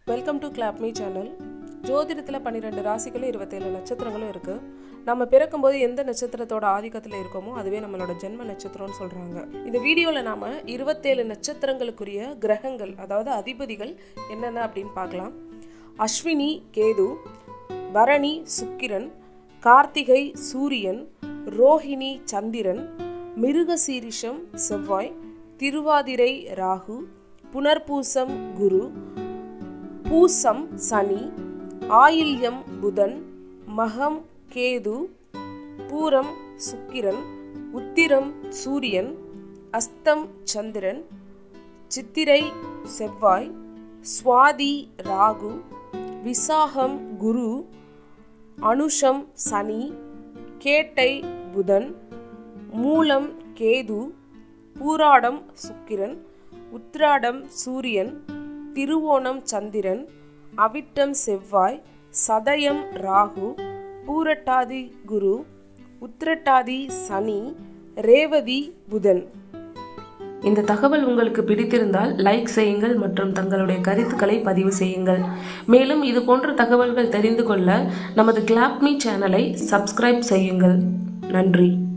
welcome to கிளாப்மி channel ஜோதிடத்தில் பன்னிரெண்டு ராசிகளும் இருபத்தேழு நட்சத்திரங்களும் இருக்குது நம்ம பிறக்கும்போது எந்த நட்சத்திரத்தோட ஆதிக்கத்தில் இருக்கோமோ அதுவே நம்மளோட ஜென்ம நட்சத்திரம்னு சொல்கிறாங்க இந்த வீடியோவில் நாம் இருபத்தேழு நட்சத்திரங்களுக்குரிய கிரகங்கள் அதாவது அதிபதிகள் என்னென்ன அப்படின்னு பார்க்கலாம் அஸ்வினி கேது பரணி சுக்கிரன் கார்த்திகை சூரியன் ரோஹிணி சந்திரன் மிருகசீரிஷம் செவ்வாய் திருவாதிரை ராகு புனர்பூசம் குரு பூசம் சனி ஆயில்யம் புதன் மகம் கேது பூரம் சுக்கிரன் உத்திரம் சூரியன் அஸ்தம் சந்திரன் சித்திரை செவ்வாய் சுவாதி ராகு விசாகம் குரு அனுஷம் சனி கேட்டை புதன் மூலம் கேது பூராடம் சுக்கிரன் உத்ராடம் சூரியன் திருவோணம் சந்திரன் அவிட்டம் செவ்வாய் சதயம் ராகு பூரட்டாதி குரு உத்திரட்டாதி சனி ரேவதி புதன் இந்த தகவல் உங்களுக்கு பிடித்திருந்தால் லைக் செய்யுங்கள் மற்றும் தங்களுடைய கருத்துக்களை பதிவு செய்யுங்கள் மேலும் இது போன்ற தகவல்கள் தெரிந்து கொள்ள நமது கிளாப்மி சேனலை சப்ஸ்கிரைப் செய்யுங்கள் நன்றி